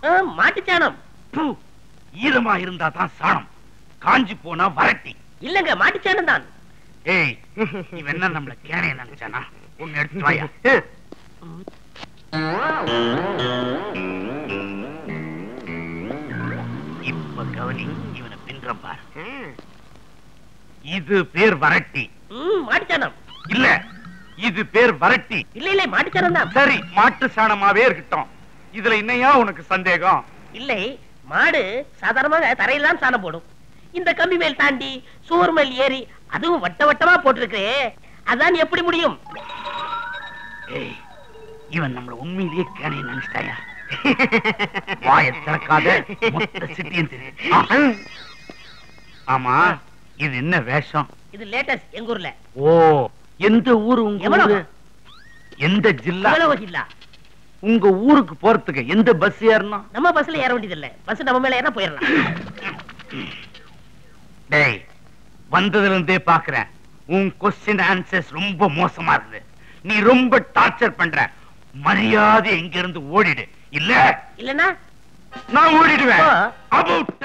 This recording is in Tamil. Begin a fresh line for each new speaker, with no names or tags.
ஆ, மாட்டுச்சாணம்
ப்பு, ஈரமா இருந்தா தான் சாணம் காஞ்சி போனா வரட்டி
இல்லங்க மாட்டுச்சாணம் தான்
ஏய் இவன் என்ன நம்மள கேனைய நினைச்சானா ஒண்ணு எடுத்து வாயா இப்ப கவனி இவனை பின்றம் பாரு இது பேர் வரட்டி
ம், மாட்டுச்சாணம்
இல்ல இது பேர் வரட்டி
இல்ல இல்ல மாட்டுச்சாணம் தான்
சரி மாட்டு சாணமாவே இருக்கட்டும் இதுல என்னையா உனக்கு சந்தேகம்
இல்லை மாடு சாதாரணமாக தரையில தான் சாணம் போடும் இந்த கம்பி மேல் தாண்டி சுவர் மேல் ஏறி அதுவும் வட்ட வட்டமா போட்டிருக்கே அதான் எப்படி முடியும்
ஏய் இவன் நம்மள உண்மையிலேயே கேனைய நினைச்சிட்டாயா வாய திறக்காத மொத்த சிட்டியும் தெரியும் ஆமா இது என்ன வேஷம்
இது லேட்டஸ்ட் எங்க ஊர்ல
ஓ எந்த ஊரு உங்க
எவ்வளவு?
ஊரு எந்த ஜில்லா
எவ்வளவு இல்ல
உங்க ஊருக்கு போறதுக்கு எந்த பஸ் ஏறணும்
நம்ம பஸ்ல ஏற வேண்டியது இல்ல பஸ் நம்ம மேல ஏற போயிடலாம்
டேய் வந்ததுல இருந்தே பாக்குறேன் உன் கொஸ்டின் ஆன்சர்ஸ் ரொம்ப மோசமா இருக்குது நீ ரொம்ப டார்ச்சர் பண்ற மரியாதை எங்க இருந்து ஓடிடு இல்ல
இல்லனா
நான் ஓடிடுவேன்
ஓ.
அபவுட்